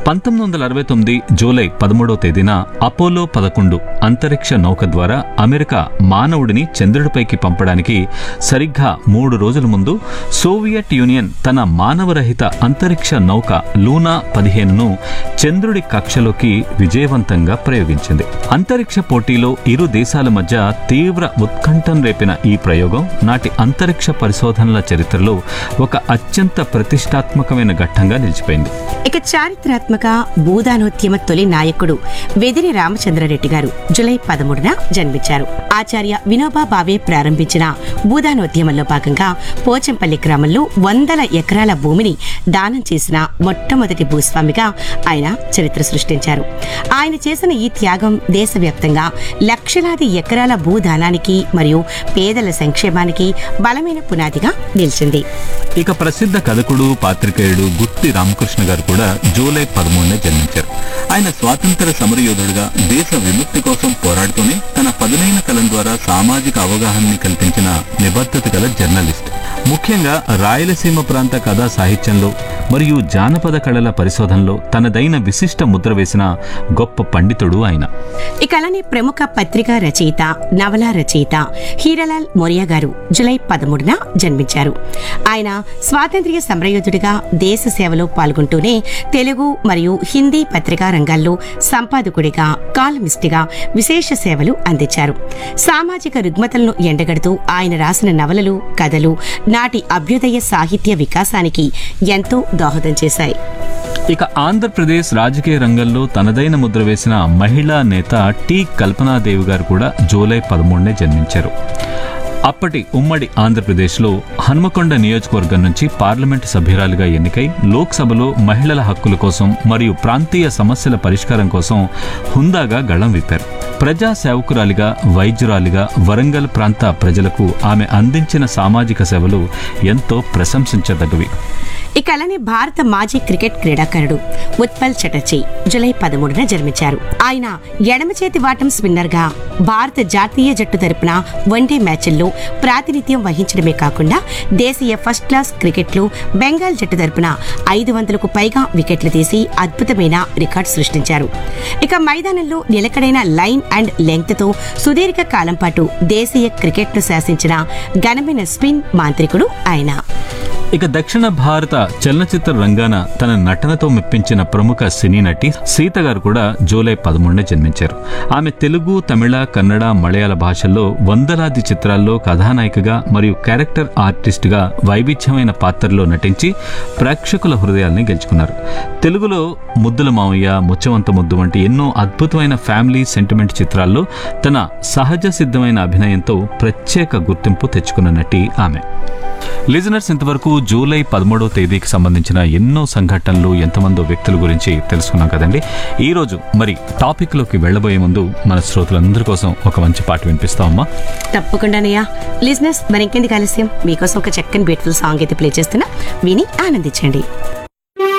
పంతొమ్మిది వందల అరవై తొమ్మిది జూలై పదమూడవ తేదీన అపోలో పదకొండు అంతరిక్ష నౌక ద్వారా అమెరికా మానవుడిని చంద్రుడిపైకి పంపడానికి సరిగ్గా మూడు రోజుల ముందు సోవియట్ యూనియన్ తన మానవరహిత అంతరిక్ష నౌక లూనా పదిహేనును చంద్రుడి కక్షలోకి విజయవంతంగా ప్రయోగించింది అంతరిక్ష పోటీలో ఇరు దేశాల మధ్య తీవ్ర ఉత్కంఠం రేపిన ఈ ప్రయోగం నాటి అంతరిక్ష పరిశోధనల చరిత్రలో ఒక అత్యంత ప్రతిష్టాత్మకమైన ఘట్టంగా నిలిచిపోయింది ఇక చారిత్రాత్మక భూదానోద్యమ తొలి నాయకుడు వెదిరి రామచంద్రారెడ్డి గారు జులై పదమూడున జన్మించారు ఆచార్య వినోబా భావే ప్రారంభించిన భూదానోద్యమంలో భాగంగా పోచంపల్లి గ్రామంలో వందల ఎకరాల భూమిని దానం చేసిన మొట్టమొదటి భూస్వామిగా ఆయన చరిత్ర సృష్టించారు ఆయన చేసిన ఈ త్యాగం దేశవ్యాప్తంగా లక్షలాది ఎకరాల భూదానానికి మరియు పేదల సంక్షేమానికి బలమైన పునాదిగా నిలిచింది ఇక ప్రసిద్ధ కథకుడు పాత్రికేయుడు గుత్తి రామకృష్ణ గారు కూడా జూలై పదమూడున జన్మించారు ఆయన స్వాతంత్ర సమరయోధుడుగా దేశ విముక్తి కోసం పోరాడుతూనే తన పదునైన కలం ద్వారా సామాజిక అవగాహనని కల్పించిన నిబద్ధత గల జర్నలిస్ట్ ముఖ్యంగా రాయలసీమ ప్రాంత కథా సాహిత్యంలో మరియు జానపద కళల పరిశోధనలో తనదైన విశిష్ట ముద్ర వేసిన గొప్ప పండితుడు ఆయన ఇక అలానే ప్రముఖ పత్రికా రచయిత నవల రచయిత హీరలాల్ మోరియా గారు జులై పదమూడున జన్మించారు ఆయన స్వాతంత్ర్య సమరయోధుడిగా దేశ సేవలో పాల్గొంటూనే తెలుగు మరియు హిందీ పత్రికా రంగాల్లో సంపాదకుడిగా కాలమిస్టిగా విశేష సేవలు అందించారు సామాజిక రుగ్మతలను ఎండగడుతూ ఆయన రాసిన నవలలు కథలు నాటి అభ్యుదయ సాహిత్య వికాసానికి ఎంతో దోహదం చేశాయి ఇక ఆంధ్రప్రదేశ్ రాజకీయ రంగంలో తనదైన ముద్ర వేసిన మహిళా నేత టి కల్పనాదేవి గారు కూడా జూలై పదమూడునే జన్మించారు అప్పటి ఉమ్మడి ఆంధ్రప్రదేశ్లో హన్మకొండ నియోజకవర్గం నుంచి పార్లమెంటు సభ్యురాలిగా ఎన్నికై లోక్సభలో మహిళల హక్కుల కోసం మరియు ప్రాంతీయ సమస్యల పరిష్కారం కోసం హుందాగా గళం విప్పారు ప్రజా సేవకురాలిగా వైద్యురాలిగా వరంగల్ ప్రాంత ప్రజలకు ఆమె అందించిన సామాజిక సేవలు ఎంతో ప్రశంసించదగ్గవి ఇక అలానే భారత మాజీ క్రికెట్ క్రీడాకారుడు ఉత్పల్ చటర్జీ జులై పదమూడున జన్మించారు ఆయన ఎడమ చేతి వాటం స్పిన్నర్ గా భారత జాతీయ జట్టు తరపున వన్డే మ్యాచ్ల్లో ప్రాతినిధ్యం వహించడమే కాకుండా దేశీయ ఫస్ట్ క్లాస్ క్రికెట్లో బెంగాల్ జట్టు తరపున ఐదు వందలకు పైగా వికెట్లు తీసి అద్భుతమైన రికార్డు సృష్టించారు ఇక మైదానంలో నిలకడైన లైన్ అండ్ లెంగ్త్ తో సుదీర్ఘ కాలం పాటు దేశీయ క్రికెట్ను శాసించిన ఘనమైన స్పిన్ మాంత్రికుడు ఆయన ఇక దక్షిణ భారత చలనచిత్ర రంగాన తన నటనతో మెప్పించిన ప్రముఖ సినీ నటి సీత గారు కూడా జూలై పదమూడున జన్మించారు ఆమె తెలుగు తమిళ కన్నడ మలయాళ భాషల్లో వందలాది చిత్రాల్లో కథానాయికగా మరియు క్యారెక్టర్ ఆర్టిస్ట్గా వైవిధ్యమైన పాత్రలో నటించి ప్రేక్షకుల హృదయాల్ని గెలుచుకున్నారు తెలుగులో ముద్దుల మావయ్య ముచ్చవంత ముద్దు వంటి ఎన్నో అద్భుతమైన ఫ్యామిలీ సెంటిమెంట్ చిత్రాల్లో తన సహజ సిద్ధమైన అభినయంతో ప్రత్యేక గుర్తింపు తెచ్చుకున్న నటి ఆమె లిజనర్స్ ఇంతవరకు జూలై పదమూడవ తేదీకి సంబంధించిన ఎన్నో సంఘటనలు ఎంతమందో వ్యక్తుల గురించి తెలుసుకున్నాం కదండి ఈ రోజు మరి టాపిక్ లోకి వెళ్ళబోయే ముందు మన శ్రోతలందరి కోసం ఒక మంచి పాట వినిపిస్తామమ్మా తప్పకుండానయ్యా లిజినెస్ మరి ఇంకెందుకు ఆలస్యం మీకోసం ఒక చక్కని బ్యూటిఫుల్ సాంగ్ అయితే ప్లే చేస్తున్నా విని ఆనందించండి